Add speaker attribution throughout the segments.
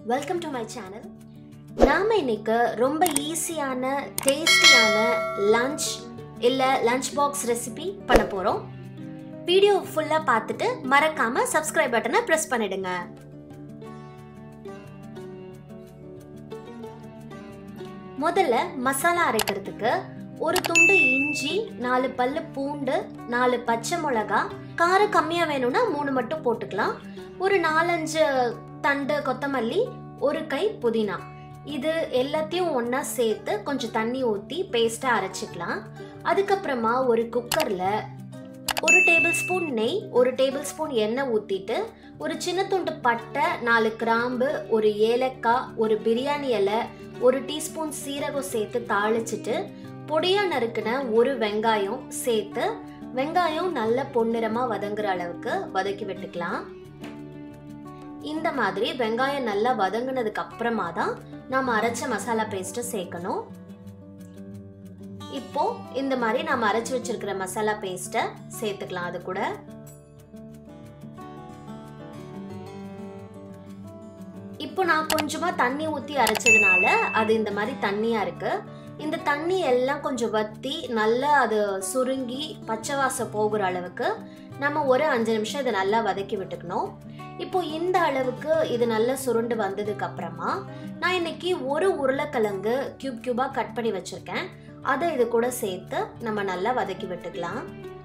Speaker 1: welcome to my channel நாம் இன்னைக்கு ரொம்ப ஈஸியான டேஸ்டியான லஞ்ச் இல்லை லஞ்ச் பாக்ஸ் ரெசிபி பண்ண போகிறோம் வீடியோ ஃபுல்லாக பார்த்துட்டு மறக்காம சப்ஸ்கிரைப் பட்டனை ப்ரெஸ் பண்ணிடுங்க முதல்ல மசாலா அரைக்கிறதுக்கு ஒரு துண்டு இஞ்சி நாலு பல்லு பூண்டு நாலு பச்சை மிளகா காரம் கம்மியாக வேணும்னா மூணு மட்டும் போட்டுக்கலாம் ஒரு நாலஞ்சு தண்டு கொத்தமல்லி ஒரு கை புதினா இது எல்லாத்தையும் ஒன்றா சேர்த்து கொஞ்சம் தண்ணி ஊற்றி பேஸ்ட்டாக அரைச்சிக்கலாம் அதுக்கப்புறமா ஒரு குக்கரில் ஒரு டேபிள் ஸ்பூன் நெய் ஒரு டேபிள் ஸ்பூன் எண்ணெய் ஊற்றிட்டு ஒரு சின்ன துண்டு பட்டை நாலு கிராம்பு ஒரு ஏலக்காய் ஒரு பிரியாணி இலை ஒரு டீஸ்பூன் சீரகம் சேர்த்து தாளிச்சிட்டு பொடியாக நறுக்கின ஒரு வெங்காயம் சேர்த்து வெங்காயம் நல்ல பொன்னிறமாக வதங்குற அளவுக்கு வதக்கி விட்டுக்கலாம் இந்த மாதிரி வெங்காயம் நல்லா வதங்கினதுக்கு அப்புறமா தான் நாம் அரைச்ச மசாலா பேஸ்ட்டை சேர்க்கணும் இப்போ இந்த மாதிரி நாம் அரைச்சி வச்சிருக்கிற மசாலா பேஸ்ட்டை சேர்த்துக்கலாம் அது கூட இப்போ நான் கொஞ்சமாக தண்ணி ஊற்றி அரைச்சதுனால அது இந்த மாதிரி தண்ணியாக இருக்குது இந்த தண்ணி எல்லாம் கொஞ்சம் வற்றி நல்லா அது சுருங்கி பச்சை வாசம் போகிற அளவுக்கு நம்ம ஒரு அஞ்சு நிமிஷம் இதை நல்லா வதக்கி விட்டுக்கணும் இப்போ இந்த அளவுக்கு இது நல்லா சுருண்டு வந்ததுக்கு அப்புறமா நான் இன்னைக்கு ஒரு உருளைக்கிழங்கு கியூப் கியூபாக கட் பண்ணி வச்சுருக்கேன் அதை இது கூட சேர்த்து நம்ம நல்லா வதக்கி விட்டுக்கலாம்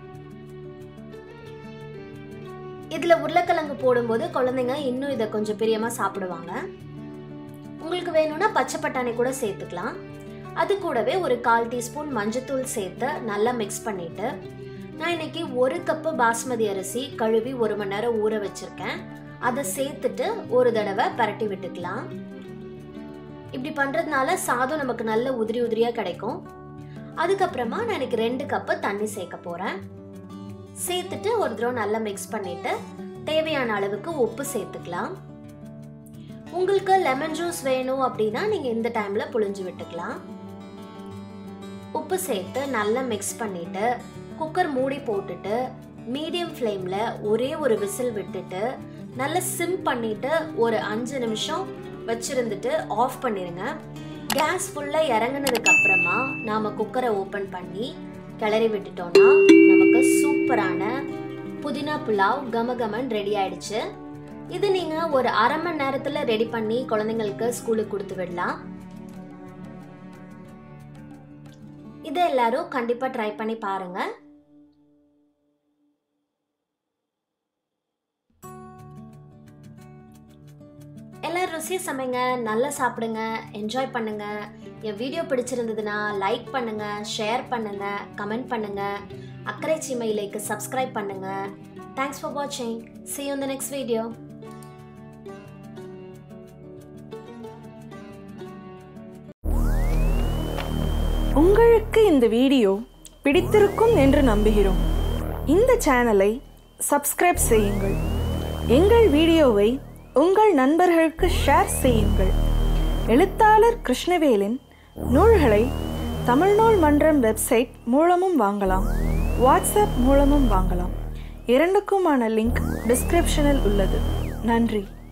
Speaker 1: இதில் உருளைக்கிழங்கு போடும்போது குழந்தைங்க இன்னும் இதை கொஞ்சம் பிரியமாக சாப்பிடுவாங்க உங்களுக்கு வேணும்னா பச்சை பட்டாணி கூட சேர்த்துக்கலாம் அது கூடவே ஒரு கால் டீஸ்பூன் மஞ்சத்தூள் சேர்த்து நல்லா மிக்ஸ் பண்ணிட்டு நான் இன்னைக்கு ஒரு கப்பு பாஸ்மதி அரிசி கழுவி ஒரு மணி நேரம் ஊற வச்சிருக்கேன் அதை சேர்த்துட்டு ஒரு தடவை பரட்டி விட்டுக்கலாம் இப்படி பண்ணுறதுனால சாதம் நமக்கு நல்ல உதிரி உதிரியாக கிடைக்கும் அதுக்கப்புறமா நான் எனக்கு ரெண்டு கப்பு தண்ணி சேர்க்க போகிறேன் சேர்த்துட்டு ஒரு தடவை நல்லா மிக்ஸ் பண்ணிட்டு தேவையான அளவுக்கு உப்பு சேர்த்துக்கலாம் உங்களுக்கு லெமன் ஜூஸ் வேணும் அப்படின்னா நீங்கள் இந்த டைமில் புழிஞ்சு விட்டுக்கலாம் உப்பு சேர்த்து நல்லா மிக்ஸ் பண்ணிட்டு குக்கர் மூடி போட்டுட்டு மீடியம் ஃப்ளேமில் ஒரே ஒரு விசில் விட்டுட்டு நல்லா சிம் பண்ணிட்டு ஒரு அஞ்சு நிமிஷம் வச்சிருந்துட்டு ஆஃப் பண்ணிடுங்க கேஸ் ஃபுல்லாக இறங்குனதுக்கு அப்புறமா நாம் குக்கரை ஓப்பன் பண்ணி கிளறி விட்டுட்டோம்னா நமக்கு சூப்பரான புதினா புலாவ் கமகமன் ரெடி ஆயிடுச்சு இது நீங்கள் ஒரு அரை மணி நேரத்தில் ரெடி பண்ணி குழந்தைங்களுக்கு ஸ்கூலுக்கு கொடுத்து விடலாம் இதை எல்லாரும் கண்டிப்பாக ட்ரை பண்ணி பாருங்க எல்லாரும் ருசி சமைங்க நல்லா சாப்பிடுங்க என்ஜாய் பண்ணுங்க என் வீடியோ பிடிச்சிருந்ததுன்னா லைக் பண்ணுங்க ஷேர் பண்ணுங்க கமெண்ட் பண்ணுங்க அக்கறை சீமையிலேக்கு சப்ஸ்கிரைப் பண்ணுங்க தேங்க்ஸ் ஃபார் வாட்சிங் see you the next video
Speaker 2: உங்களுக்கு இந்த வீடியோ பிடித்திருக்கும் என்று நம்புகிறோம் இந்த சேனலை சப்ஸ்கிரைப் செய்யுங்கள் எங்கள் வீடியோவை உங்கள் நண்பர்களுக்கு ஷேர் செய்யுங்கள் எழுத்தாளர் கிருஷ்ணவேலின் நூல்களை தமிழ்நூல் மன்றம் வெப்சைட் மூலமும் வாங்கலாம் வாட்ஸ்அப் மூலமும் வாங்கலாம் இரண்டுக்குமான லிங்க் டிஸ்கிரிப்ஷனில் உள்ளது நன்றி